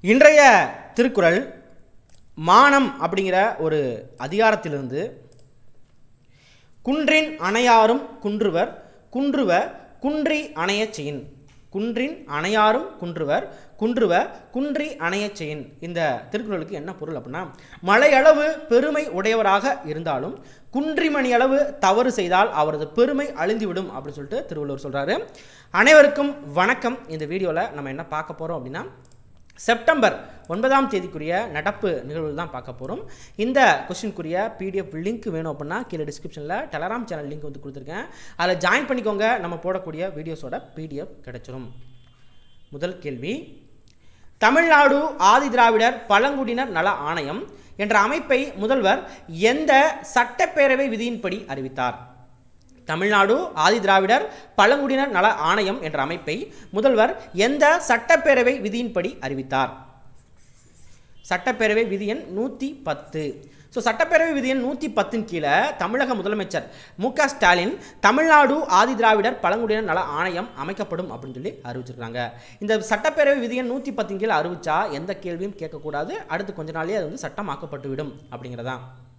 இன்றைய திருக்குறள் மானம் அப்படிங்கிற ஒரு அதிகாரத்திலிருந்து குன்றின் அணையாரும் குன்றுவர் குன்றுவ குன்றி அணையச் செயின் குன்றின் அணையாரும் குன்றுவர் குன்றுவ குன்றி அணையச் செயின் இந்த திருக்குறளுக்கு என்ன பொருள் அப்படின்னா மலையளவு பெருமை உடையவராக இருந்தாலும் குன்றிமணி அளவு தவறு செய்தால் அவரது பெருமை அழிந்துவிடும் அப்படின்னு சொல்லிட்டு திருவள்ளுவர் சொல்றாரு அனைவருக்கும் வணக்கம் இந்த வீடியோவில் நம்ம என்ன பார்க்க போறோம் அப்படின்னா செப்டம்பர் ஒன்பதாம் தேதிக்குரிய நடப்பு நிகழ்வுகள் தான் பார்க்க போகிறோம் இந்த கொஸ்டினுக்குரிய பிடிஎஃப் லிங்க் வேணும் அப்படின்னா கீழே டிஸ்கிரிப்ஷனில் டெலராம் சேனல் லிங்க் வந்து கொடுத்துருக்கேன் அதில் ஜாயின் பண்ணிக்கோங்க நம்ம போடக்கூடிய வீடியோஸோட பிடிஎஃப் கிடைச்சிரும் முதல் கேள்வி தமிழ்நாடு ஆதி திராவிடர் பழங்குடியினர் நல ஆணையம் என்ற அமைப்பை முதல்வர் எந்த சட்டப்பேரவை விதியின்படி அறிவித்தார் தமிழ்நாடு ஆதி திராவிடர் பழங்குடியினர் நல ஆணையம் என்ற அமைப்பை முதல்வர் எந்த சட்டப்பேரவை விதியின்படி அறிவித்தார் சட்டப்பேரவை விதி எண் நூற்றி பத்து ஸோ சட்டப்பேரவை விதி எண் நூற்றி பத்தின் கீழே தமிழக முதலமைச்சர் மு க ஸ்டாலின் தமிழ்நாடு ஆதி திராவிடர் பழங்குடியினர் நல ஆணையம் அமைக்கப்படும் அப்படின்னு சொல்லி அறிவிச்சிருக்காங்க இந்த சட்டப்பேரவை விதி எண் நூற்றி பத்தின் கீழே அறிவிச்சா எந்த கேள்வியும் கேட்கக்கூடாது அடுத்து கொஞ்ச நாளே அது வந்து சட்டமாக்கப்பட்டு விடும் அப்படிங்கிறதா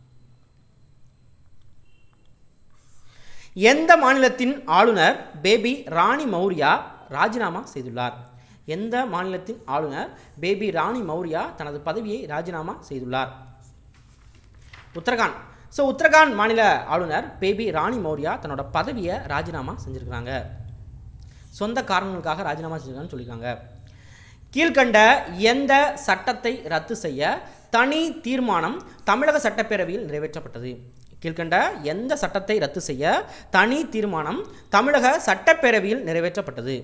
எந்த மாநிலத்தின் ஆளுநர் பேபி ராணி மௌரியா ராஜினாமா செய்துள்ளார் எந்த மாநிலத்தின் ஆளுநர் பேபி ராணி மௌரியா தனது பதவியை ராஜினாமா செய்துள்ளார் உத்தரகாண்ட் ஸோ உத்தரகாண்ட் மாநில ஆளுநர் பேபி ராணி மௌரியா தன்னோட பதவியை ராஜினாமா செஞ்சுருக்கிறாங்க சொந்த காரணங்களுக்காக ராஜினாமா செஞ்சிருக்காங்கன்னு சொல்லியிருக்காங்க கீழ்கண்ட எந்த சட்டத்தை ரத்து செய்ய தனி தீர்மானம் தமிழக சட்டப்பேரவையில் நிறைவேற்றப்பட்டது கீழ்கண்ட எந்த சட்டத்தை ரத்து செய்ய தனி தீர்மானம் தமிழக சட்டப்பேரவையில் நிறைவேற்றப்பட்டது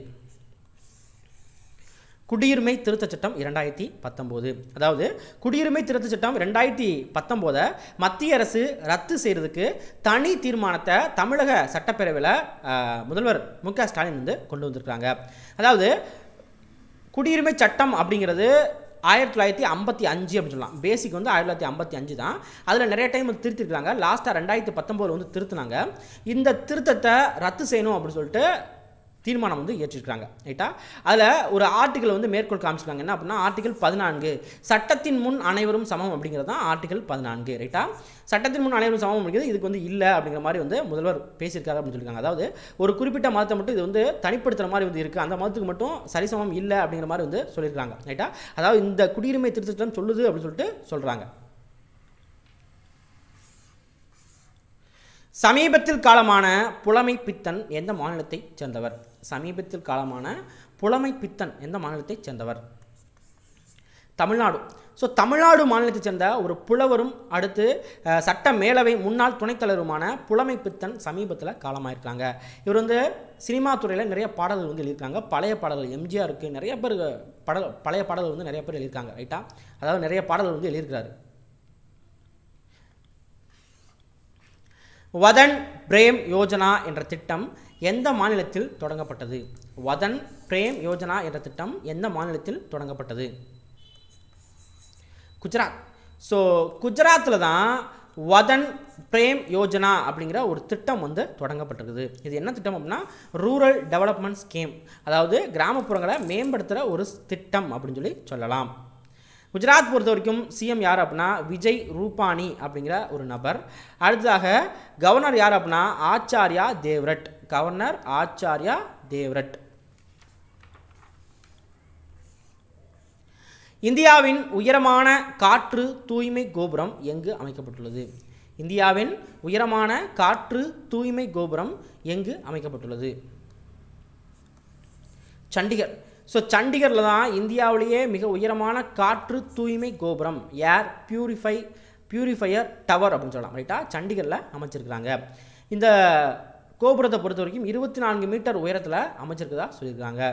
குடியுரிமை திருத்தச் சட்டம் இரண்டாயிரத்தி பத்தொம்போது அதாவது குடியுரிமை திருத்தச் சட்டம் ரெண்டாயிரத்தி பத்தொம்போதை மத்திய அரசு ரத்து செய்கிறதுக்கு தனி தீர்மானத்தை தமிழக சட்டப்பேரவையில் அஹ், முதல்வர் மு க ஸ்டாலின் வந்து கொண்டு வந்திருக்காங்க அதாவது குடியுரிமை சட்டம் அப்படிங்கிறது ஆயிரத்தி தொள்ளாயிரத்தி ஐம்பத்தி அஞ்சு அப்படின்னு சொல்லலாம் பேசிக் வந்து ஆயிரத்தி தொள்ளாயிரத்தி ஐம்பத்தி அஞ்சு தான் அதில் நிறைய டைம் வந்து திருத்திருக்காங்க லாஸ்ட்டாக ரெண்டாயிரத்தி பத்தொம்போதில் வந்து திருத்தினாங்க இந்த திருத்தத்தை ரத்து செய்யணும் அப்படின்னு சொல்லிட்டு தீர்மானம் வந்து ஏற்றிருக்காங்க ரைட்டா அதில் ஒரு ஆர்டிக்கல் வந்து மேற்கோள் காமிச்சிருக்காங்க என்ன அப்படின்னா ஆர்டிகல் பதினான்கு சட்டத்தின் முன் அனைவரும் சமம் அப்படிங்கிறது தான் ஆர்டிகல் பதினான்கு ரைட்டா சட்டத்தின் முன் அனைவரும் சமம் அப்படிங்கிறது இதுக்கு வந்து இல்லை அப்படிங்கிற மாதிரி வந்து முதல்வர் பேசியிருக்காரு அப்படின்னு சொல்லியிருக்காங்க அதாவது ஒரு குறிப்பிட்ட மதத்தை மட்டும் இது வந்து தனிப்படுத்துகிற மாதிரி வந்து இருக்குது அந்த மதத்துக்கு மட்டும் சரிசமம் இல்லை அப்படிங்கிற மாதிரி வந்து சொல்லியிருக்காங்க ரைட்டா அதாவது இந்த குடியுரிமை திருத்தம் சொல்லுது அப்படின்னு சொல்லிட்டு சொல்கிறாங்க சமீபத்தில் காலமான புலமை பித்தன் எந்த மாநிலத்தைச் சேர்ந்தவர் சமீபத்தில் காலமான புலமை பித்தன் எந்த மாநிலத்தைச் சேர்ந்தவர் தமிழ்நாடு ஸோ தமிழ்நாடு மாநிலத்தைச் சேர்ந்த ஒரு புலவரும் அடுத்து அஹ், சட்ட மேலவை முன்னாள் துணைத் தலைவருமான புலமை பித்தன் சமீபத்தில் காலமாயிருக்காங்க இவர் வந்து சினிமா துறையில் நிறைய பாடல்கள் வந்து எழுதியிருக்காங்க பழைய பாடல்கள் எம்ஜிஆருக்கு நிறைய பேர் பாடல் பழைய பாடல்கள் வந்து நிறைய பேர் எழுதியிருக்காங்க ரைட்டா அதாவது நிறைய பாடல்கள் வந்து எழுதியிருக்கிறாரு வதன் பிரேம் யோஜனா என்ற திட்டம் எந்த மாநிலத்தில் தொடங்கப்பட்டது வதன் பிரேம் யோஜனா என்ற திட்டம் எந்த மாநிலத்தில் தொடங்கப்பட்டது குஜராத் ஸோ குஜராத்தில் தான் வதன் பிரேம் யோஜனா அப்படிங்கிற ஒரு திட்டம் வந்து தொடங்கப்பட்டிருக்குது இது என்ன திட்டம் அப்படின்னா ரூரல் டெவலப்மெண்ட் ஸ்கீம் அதாவது கிராமப்புறங்களை மேம்படுத்துகிற ஒரு திட்டம் அப்படின்னு சொல்லி சொல்லலாம் குஜராத் பொறுத்த வரைக்கும் சிஎம் யார் அப்படின்னா விஜய் ரூபானி அப்படிங்கிற ஒரு நபர் அடுத்ததாக கவர்னர் யார் அப்படின்னா ஆச்சாரியா தேவ்ரட் கவர்னர் ஆச்சாரியா தேவ்ரட் இந்தியாவின் உயரமான காற்று தூய்மை கோபுரம் எங்கு அமைக்கப்பட்டுள்ளது இந்தியாவின் உயரமான காற்று தூய்மை கோபுரம் எங்கு அமைக்கப்பட்டுள்ளது சண்டிகர் ஸோ சண்டிகரில் தான் இந்தியாவிலேயே மிக உயரமான காற்று தூய்மை கோபுரம் ஏர் பியூரிஃபை பியூரிஃபையர் டவர் அப்படின்னு சொல்லலாம் ரைட்டா சண்டிகரில் அமைச்சிருக்கிறாங்க இந்த கோபுரத்தை பொறுத்த வரைக்கும் இருபத்தி நான்கு மீட்டர் உயரத்தில் அமைச்சிருக்கதா சொல்லியிருக்காங்க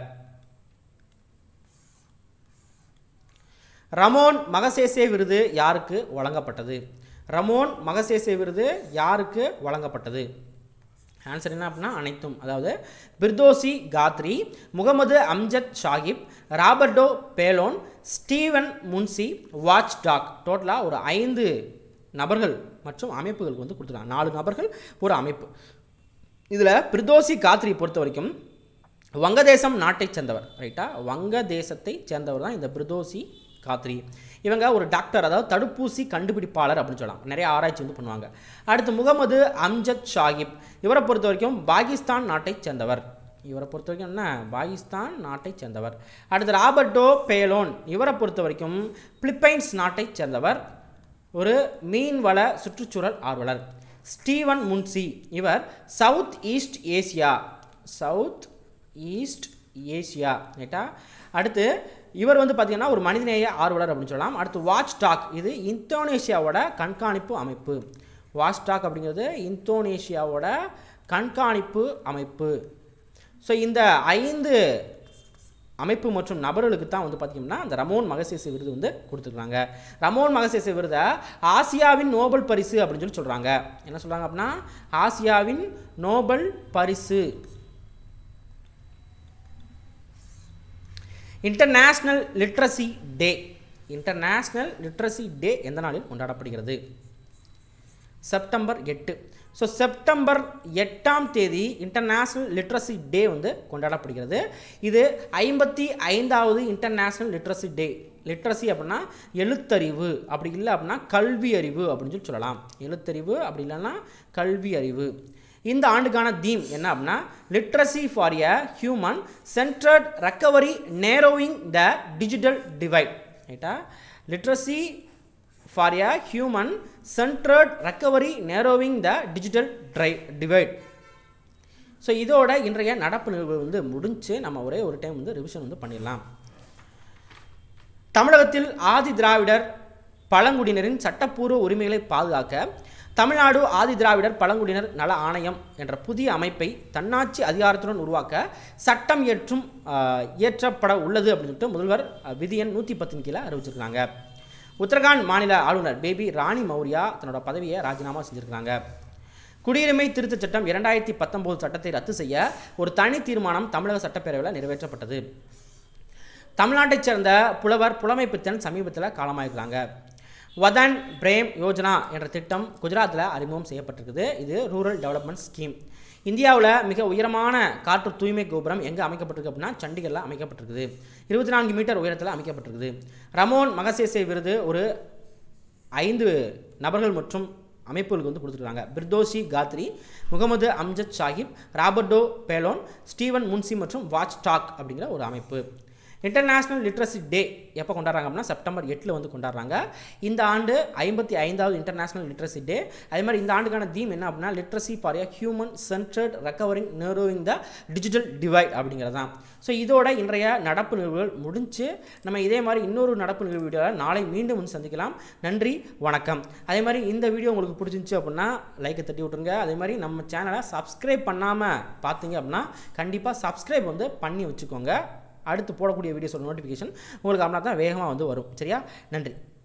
ரமோன் மகசேசே விருது யாருக்கு வழங்கப்பட்டது ரமோன் மகசேசே விருது யாருக்கு வழங்கப்பட்டது ஆன்சர் என்ன அப்படின்னா அனைத்தும் அதாவது Firdausi Qadri Muhammad Amjad Saqib Roberto Ballon Steven Muncy Watchdoc டோட்டலாக ஒரு ஐந்து நபர்கள் மற்றும் அமைப்புகளுக்கு வந்து கொடுத்துருக்காங்க நாலு நபர்கள் ஒரு அமைப்பு இதில் பிர்தோசி காத்ரி பொறுத்த வரைக்கும் வங்கதேசம் நாட்டைச் சேர்ந்தவர் ரைட்டா வங்க தேசத்தை சேர்ந்தவர் தான் இந்த பிர்தோசி காத்ரி இவங்க ஒரு டாக்டர் அதாவது தடுப்பூசி கண்டுபிடிப்பாளர் அப்படின்னு சொல்லலாம் நிறைய ஆராய்ச்சி வந்து பண்ணுவாங்க அடுத்து முகமது அம்ஜத் ஷாகிப் இவரை பொறுத்த வரைக்கும் பாகிஸ்தான் நாட்டைச் சேர்ந்தவர் இவரை பொறுத்த வரைக்கும் என்ன பாகிஸ்தான் நாட்டைச் சேர்ந்தவர் அடுத்து ராபர்டோ பேலோன் இவரை பொறுத்த வரைக்கும் பிலிப்பைன்ஸ் நாட்டைச் சேர்ந்தவர் ஒரு மீன்வள சுற்றுச்சூழல் ஆர்வலர் ஸ்டீவன் முன்சி இவர் south east Asia south east Asia ரைட்டா அடுத்து இவர் வந்து பார்த்தீங்கன்னா ஒரு மனிதநேய ஆர்வலர் அப்படின்னு சொல்லலாம் அடுத்து வாட்ச் டாக் இது இந்தோனேஷியாவோட கண்காணிப்பு அமைப்பு வாட்ச் டாக் அப்படிங்கிறது இந்தோனேஷியாவோட கண்காணிப்பு அமைப்பு ஸோ இந்த ஐந்து அமைப்பு மற்றும் நபர்களுக்கு தான் வந்து பார்த்திங்கன்னா அந்த ரமோன் மகசேசே விருது வந்து கொடுத்துருக்காங்க ரமோன் மகசேசே விருதை ஆசியாவின் நோபல் பரிசு அப்படின்னு சொல்லி சொல்கிறாங்க என்ன சொல்கிறாங்க அப்படின்னா ஆசியாவின் நோபல் பரிசு international literacy day international literacy day எந்த நாளில் கொண்டாடப்படுகிறது செப்டம்பர் எட்டு ஸோ செப்டம்பர் எட்டாம் தேதி இன்டர்நேஷ்னல் லிட்ரஸி டே வந்து கொண்டாடப்படுகிறது இது ஐம்பத்தி ஐந்தாவது இன்டர்நேஷ்னல் லிட்ரஸி டே லிட்ரஸி அப்படின்னா எழுத்தறிவு அப்படி இல்லை அப்படின்னா கல்வி அறிவு அப்படின்னு சொல்லி சொல்லலாம் எழுத்தறிவு அப்படி இல்லைன்னா கல்வி அறிவு இந்த ஆண்டுக்கான தீம் என்ன அப்படின்னா literacy for a human centred recovery narrowing the digital divide ரைட்டா literacy for a human centred recovery narrowing the digital try divide so இதோட இன்றைய நடப்பு நிகழ்வு வந்து முடிஞ்சு நம்ம ஒரே ஒரு டைம் வந்து ரிவிஷன் வந்து பண்ணிடலாம் தமிழகத்தில் ஆதி திராவிடர் பழங்குடியினரின் சட்டப்பூர்வ உரிமைகளை பாதுகாக்க தமிழ்நாடு ஆதி திராவிடர் பழங்குடியினர் நல ஆணையம் என்ற புதிய அமைப்பை தன்னாட்சி அதிகாரத்துடன் உருவாக்க சட்டம் இயற்றும் ஆஹ், இயற்றப்பட உள்ளது அப்படின்னு சொல்லிட்டு முதல்வர் அஹ், விதி எண் நூற்றி பத்தின் கீழே அறிவிச்சிருக்காங்க உத்தரகாண்ட் மாநில ஆளுநர் பேபி ராணி மௌரியா தன்னோட பதவியை ராஜினாமா செஞ்சிருக்காங்க குடியுரிமை திருத்தச் சட்டம் இரண்டாயிரத்தி பத்தொம்போது சட்டத்தை ரத்து செய்ய ஒரு தனி தீர்மானம் தமிழக சட்டப்பேரவையில் நிறைவேற்றப்பட்டது தமிழ்நாட்டைச் சேர்ந்த புலவர் புலமைப்பித்தன் சமீபத்தில் காலமாயிருக்கிறாங்க வதன் பிரேம் யோஜனா என்ற திட்டம் குஜராத்தில் அறிமுகம் செய்யப்பட்டிருக்குது இது ரூரல் டெவலப்மெண்ட் ஸ்கீம் இந்தியாவில் மிக உயரமான காற்று தூய்மை கோபுரம் எங்கே அமைக்கப்பட்டிருக்கு அப்படின்னா சண்டிகரில் அமைக்கப்பட்டிருக்குது இருபத்தி நான்கு மீட்டர் உயரத்தில் அமைக்கப்பட்டிருக்குது ரமோன் மகசேசே விருது ஒரு ஐந்து நபர்கள் மற்றும் அமைப்புகளுக்கு வந்து கொடுத்துருக்காங்க Firdausi Qadri Muhammad Amjad Saqib Roberto Ballon Steven Muncy மற்றும் வாட்ச் டாக் அப்படிங்கிற ஒரு அமைப்பு இன்டர்நேஷ்னல் லிட்ரஸி டே எப்போ கொண்டாடுறாங்க அப்படின்னா செப்டம்பர் எட்டில் வந்து கொண்டாடுறாங்க இந்த ஆண்டு ஐம்பத்தி ஐந்தாவது இன்டர்நேஷ்னல் லிட்ரஸி டே அதே மாதிரி இந்த ஆண்டுக்கான தீம் என்ன அப்படின்னா literacy for a human centred recovering narrowing the digital divide அப்படிங்கிறது தான் ஸோ இதோட இன்றைய நடப்பு நிகழ்வுகள் முடிஞ்சு நம்ம இதே மாதிரி இன்னொரு நடப்பு நிகழ்வு வீடியோவில் நாளை மீண்டும் வந்து சந்திக்கலாம் நன்றி வணக்கம் அதே மாதிரி இந்த வீடியோ உங்களுக்கு பிடிச்சிருந்துச்சு அப்படின்னா லைக்கை தட்டி விட்ருங்க அதே மாதிரி நம்ம சேனலை சப்ஸ்கிரைப் பண்ணாமல் பார்த்தீங்க அப்படின்னா கண்டிப்பாக சப்ஸ்கிரைப் வந்து பண்ணி வச்சுக்கோங்க அடுத்து போடக்கூடிய வீடியோஸோட நோட்டிஃபிகேஷன் உங்களுக்கு அப்படின்னா தான் வேகமாக வந்து வரும் சரியா நன்றி